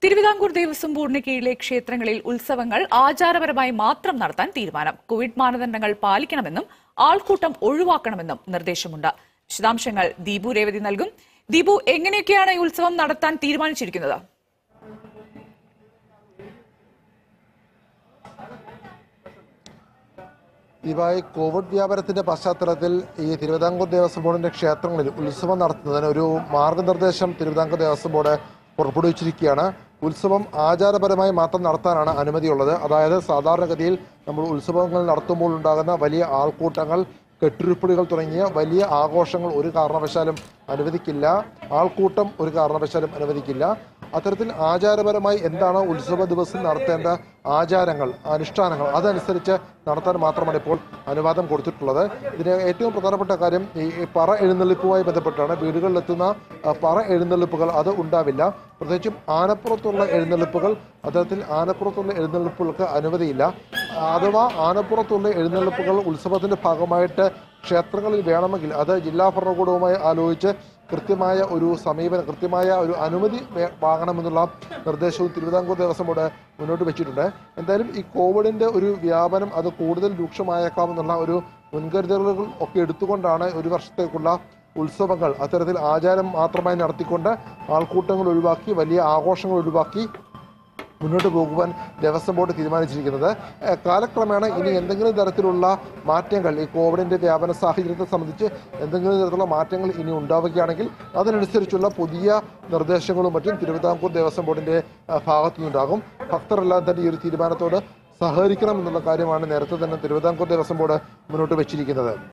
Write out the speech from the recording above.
തിരുവിതാംകൂർ ദേവസ്വം ബോർഡിന് കീഴിലെ ക്ഷേത്രങ്ങളിൽ ഉത്സവങ്ങൾ ആചാരപരമായി മാത്രം നടത്താൻ തീരുമാനം കോവിഡ് മാനദണ്ഡങ്ങൾ പാലിക്കണമെന്നും ആൾക്കൂട്ടം ഒഴിവാക്കണമെന്നും നിർദ്ദേശമുണ്ട് വിശദാംശങ്ങൾ ദീപു രേവതി നൽകും ദീപു എങ്ങനെയൊക്കെയാണ് ഈ ഉത്സവം നടത്താൻ തീരുമാനിച്ചിരിക്കുന്നത് ഇവായി കോവിഡ് വ്യാപനത്തിന്റെ പശ്ചാത്തലത്തിൽ ഈ തിരുവിതാംകൂർ ദേവസ്വം ബോർഡിന്റെ ക്ഷേത്രങ്ങളിൽ ഉത്സവം നടത്തുന്നതിന് ഒരു മാർഗനിർദ്ദേശം തിരുവിതാംകൂർ ദേവസ്വം ബോർഡ് പുറപ്പെടുവിച്ചിരിക്കുകയാണ് ഉത്സവം ആചാരപരമായി മാത്രം നടത്താനാണ് അനുമതിയുള്ളത് അതായത് സാധാരണഗതിയിൽ നമ്മൾ ഉത്സവങ്ങൾ നടത്തുമ്പോൾ ഉണ്ടാകുന്ന വലിയ ആൾക്കൂട്ടങ്ങൾ കെട്ടുരുപ്പടികൾ തുടങ്ങിയ വലിയ ആഘോഷങ്ങൾ ഒരു കാരണവശാലും അനുവദിക്കില്ല ആൾക്കൂട്ടം ഒരു കാരണവശാലും അനുവദിക്കില്ല അത്തരത്തിൽ ആചാരപരമായി എന്താണ് ഉത്സവ ദിവസം നടത്തേണ്ട ആചാരങ്ങൾ അനുഷ്ഠാനങ്ങൾ അതനുസരിച്ച് നടത്താൻ മാത്രമാണ് ഇപ്പോൾ അനുവാദം കൊടുത്തിട്ടുള്ളത് ഇതിന് ഏറ്റവും പ്രധാനപ്പെട്ട കാര്യം ഈ ഈ പറ എഴുന്നള്ളിപ്പുമായി ബന്ധപ്പെട്ടാണ് വീടുകളിലെത്തുന്ന ആ, പറ എഴുന്നള്ളിപ്പുകൾ അത് ഉണ്ടാവില്ല പ്രത്യേകിച്ചും ആനപ്പുറത്തുള്ള എഴുന്നള്ളിപ്പുകൾ അത്തരത്തിൽ ആനപ്പുറത്തുള്ള എഴുന്നള്ളിപ്പുകൾക്ക് അനുമതിയില്ല അഥവാ ആനപ്പുറത്തുള്ള എഴുന്നള്ളിപ്പുകൾ ഉത്സവത്തിന്റെ ഭാഗമായിട്ട് ക്ഷേത്രങ്ങളിൽ വേണമെങ്കിൽ അത് ജില്ലാ ഭരണകൂടവുമായി ആലോചിച്ച് കൃത്യമായ ഒരു സമീപനം കൃത്യമായ ഒരു അനുമതി വേ- വാങ്ങണമെന്നുള്ള നിർദ്ദേശവും തിരുവിതാംകൂർ ദേവസ്വം ബോർഡ് മുന്നോട്ട് വെച്ചിട്ടുണ്ട് എന്തായാലും ഈ കോവിഡിന്റെ ഒരു വ്യാപനം അത് കൂടുതൽ രൂക്ഷമായേക്കാമെന്നുള്ള ഒരു മുൻകരുതലുകൾ ഒക്കെ എടുത്തുകൊണ്ടാണ് ഒരു വർഷത്തേക്കുള്ള ഉത്സവങ്ങൾ അത്തരത്തിൽ ആചാരം മാത്രമായി നടത്തിക്കൊണ്ട് ആൾക്കൂട്ടങ്ങൾ ഒഴിവാക്കി വലിയ ആഘോഷങ്ങൾ ഒഴിവാക്കി മുന്നോട്ട് പോകുവാൻ ദേവസ്വം ബോർഡ് തീരുമാനിച്ചിരിക്കുന്നത് ഏഹ് കാലക്രമേണ ഇനി എന്തെങ്കിലും തരത്തിലുള്ള മാറ്റങ്ങൾ ഈ കോവിഡിന്റെ വ്യാപന സാഹചര്യത്തെ സംബന്ധിച്ച് എന്തെങ്കിലും തരത്തിലുള്ള മാറ്റങ്ങൾ ഇനി ഉണ്ടാവുകയാണെങ്കിൽ അതിനനുസരിച്ചുള്ള പുതിയ നിർദ്ദേശങ്ങളും മറ്റും തിരുവിതാംകൂർ ദേവസ്വം ബോർഡിന്റെ ഏഹ് ഭാഗത്തു നിന്നുണ്ടാകും ഭക്തരെല്ലാം തന്നെ ഈ ഒരു തീരുമാനത്തോട് സഹകരിക്കണം എന്നുള്ള കാര്യമാണ് നേരത്തെ തന്നെ തിരുവിതാംകൂർ ദേവസ്വം ബോർഡ് മുന്നോട്ട് വെച്ചിരിക്കുന്നത്